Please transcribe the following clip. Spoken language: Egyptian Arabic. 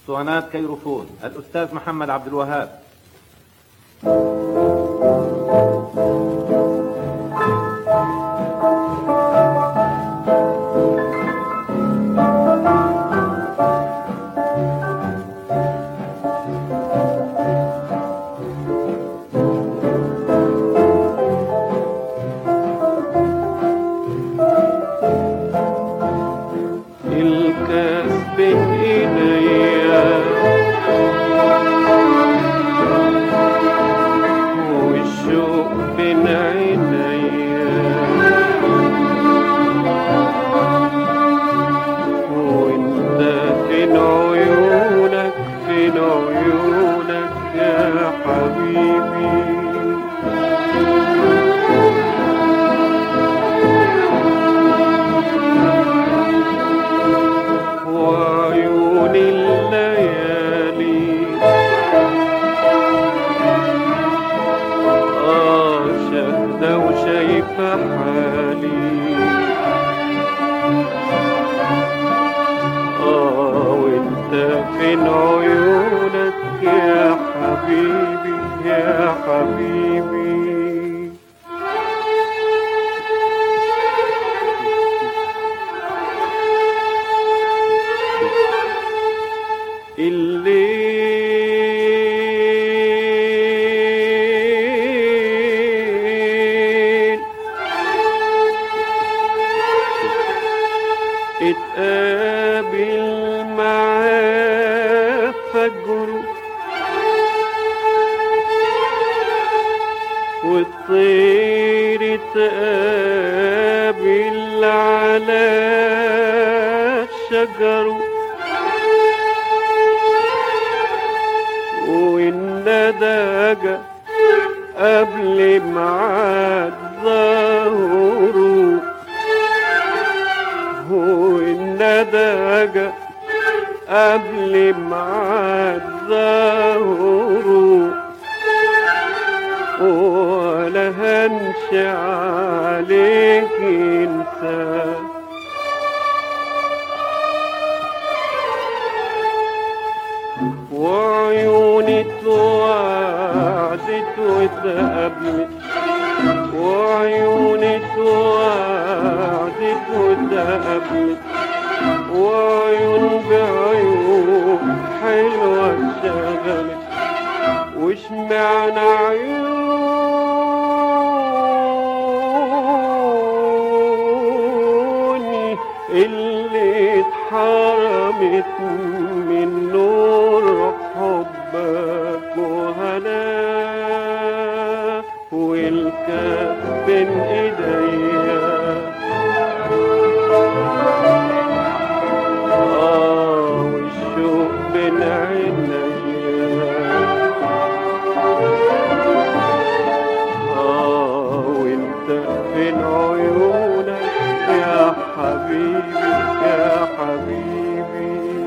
اسطوانات كيروفون الأستاذ محمد عبد الوهاب الكاس بين ايديا والشوق بين عينيا وانت فين عيونك فين عيونك يا حبيبي وعيون الليالي آه شاهدة وشايفة حالي آه وانت فين عيونك يا حبيبي يا حبيبي الليل اتقابل معاه فجره والطير اتقابل على شجره والندى قبل ميعاد ظهره والندى قبل ميعاد ظهره ولا هنش عليك انسان وعيوني توعدت وتقابلت وعيوني توعدت وتقابلت وعيون بعيون حلوة اشتغلت وش معنى عيوني اللي اتحرمت من نور حبك وهناك والكاس بين ايديا آه والشوق بين عينيا آه وانت فين عيونك يا حبيبي يا حبيبي